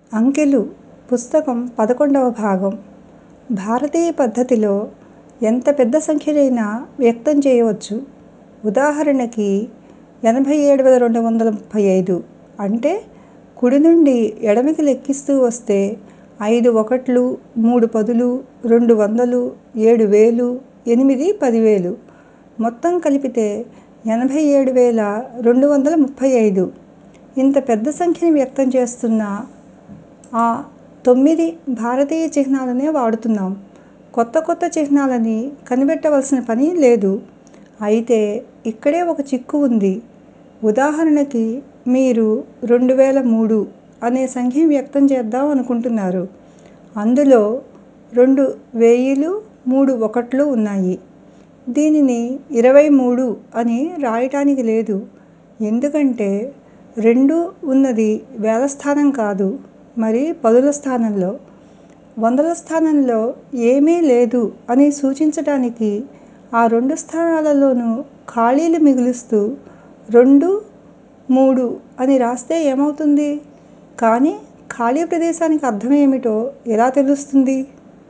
అంకెలు పుస్తకం పదకొండవ భాగం భారతీయ పద్ధతిలో ఎంత పెద్ద సంఖ్యనైనా వ్యక్తం చేయవచ్చు ఉదాహరణకి ఎనభై ఏడు వేల రెండు వందల ముప్పై ఐదు అంటే కుడి నుండి ఎడమకి లెక్కిస్తూ వస్తే ఐదు ఒకట్లు మూడు పదులు రెండు వందలు ఏడు వేలు ఎనిమిది పదివేలు మొత్తం కలిపితే ఎనభై ఏడు వేల రెండు వందల ముప్పై ఐదు ఇంత పెద్ద సంఖ్యని వ్యక్తం చేస్తున్న ఆ తొమ్మిది భారతీయ చిహ్నాలనే వాడుతున్నాం కొత్త కొత్త చిహ్నాలని కనిపెట్టవలసిన పని లేదు అయితే ఇక్కడే ఒక చిక్కు ఉంది ఉదాహరణకి మీరు రెండు వేల మూడు అనే సంఖ్యని వ్యక్తం చేద్దాం అనుకుంటున్నారు అందులో రెండు వేయిలు మూడు ఒకట్లు ఉన్నాయి దీనిని ఇరవై మూడు అని రాయటానికి లేదు ఎందుకంటే రెండు ఉన్నది వేల స్థానం కాదు మరి పదుల స్థానంలో వందల స్థానంలో ఏమీ లేదు అని సూచించటానికి ఆ రెండు స్థానాలలోనూ ఖాళీలు మిగులుస్తూ రెండు మూడు అని రాస్తే ఏమవుతుంది కానీ ఖాళీ ప్రదేశానికి అర్థం ఏమిటో ఎలా తెలుస్తుంది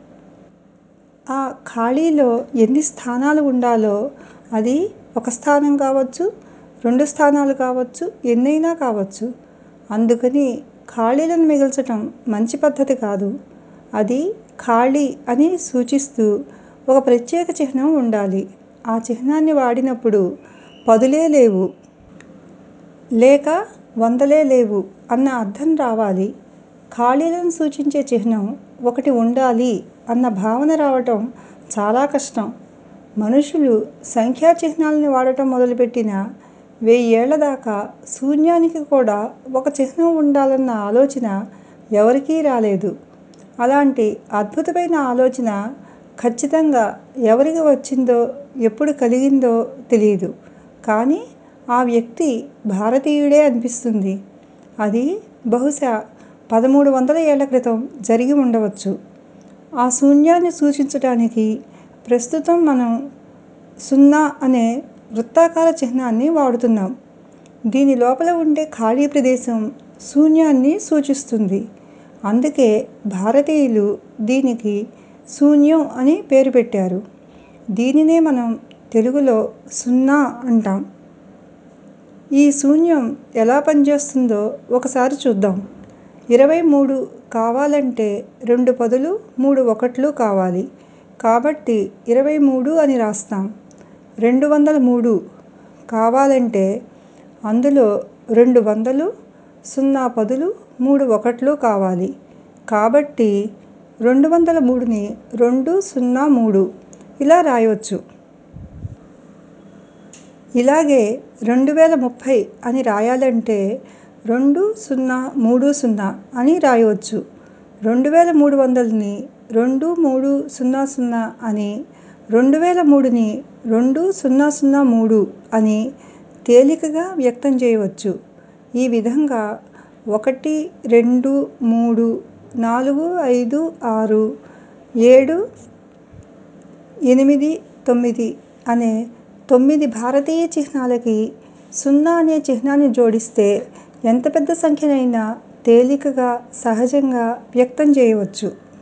ఆ ఖాళీలో ఎన్ని స్థానాలు ఉండాలో అది ఒక స్థానం కావచ్చు రెండు స్థానాలు కావచ్చు ఎన్నైనా కావచ్చు అందుకని ఖాళీలను మిగల్చటం మంచి పద్ధతి కాదు అది ఖాళీ అని సూచిస్తూ ఒక ప్రత్యేక చిహ్నం ఉండాలి ఆ చిహ్నాన్ని వాడినప్పుడు పదులే లేవు లేక వందలే లేవు అన్న అర్థం రావాలి ఖాళీలను సూచించే చిహ్నం ఒకటి ఉండాలి అన్న భావన రావటం చాలా కష్టం మనుషులు సంఖ్యా చిహ్నాలని వాడటం మొదలుపెట్టిన వెయ్యేళ్ళ దాకా శూన్యానికి కూడా ఒక చిహ్నం ఉండాలన్న ఆలోచన ఎవరికీ రాలేదు అలాంటి అద్భుతమైన ఆలోచన ఖచ్చితంగా ఎవరికి వచ్చిందో ఎప్పుడు కలిగిందో తెలీదు కానీ ఆ వ్యక్తి భారతీయుడే అనిపిస్తుంది అది బహుశా పదమూడు వందల ఏళ్ళ క్రితం జరిగి ఉండవచ్చు ఆ శూన్యాన్ని సూచించటానికి ప్రస్తుతం మనం సున్నా అనే వృత్తాకార చిహ్నాన్ని వాడుతున్నాం దీని లోపల ఉండే ఖాళీ ప్రదేశం శూన్యాన్ని సూచిస్తుంది అందుకే భారతీయులు దీనికి శూన్యం అని పేరు పెట్టారు దీనినే మనం తెలుగులో సున్నా అంటాం ఈ శూన్యం ఎలా పనిచేస్తుందో ఒకసారి చూద్దాం ఇరవై మూడు కావాలంటే రెండు పదులు మూడు ఒకట్లు కావాలి కాబట్టి ఇరవై మూడు అని రాస్తాం రెండు వందల మూడు కావాలంటే అందులో రెండు వందలు సున్నా పదులు మూడు ఒకట్లు కావాలి కాబట్టి రెండు వందల మూడుని రెండు సున్నా మూడు ఇలా రాయవచ్చు ఇలాగే రెండు వేల ముప్పై అని రాయాలంటే రెండు సున్నా మూడు సున్నా అని రాయవచ్చు రెండు వేల మూడు వందలని రెండు మూడు సున్నా సున్నా అని రెండు వేల మూడుని రెండు సున్నా సున్నా మూడు అని తేలికగా వ్యక్తం చేయవచ్చు ఈ విధంగా ఒకటి రెండు మూడు నాలుగు ఐదు ఆరు ఏడు ఎనిమిది తొమ్మిది అనే తొమ్మిది భారతీయ చిహ్నాలకి సున్నా అనే చిహ్నాన్ని జోడిస్తే ఎంత పెద్ద సంఖ్యనైనా తేలికగా సహజంగా వ్యక్తం చేయవచ్చు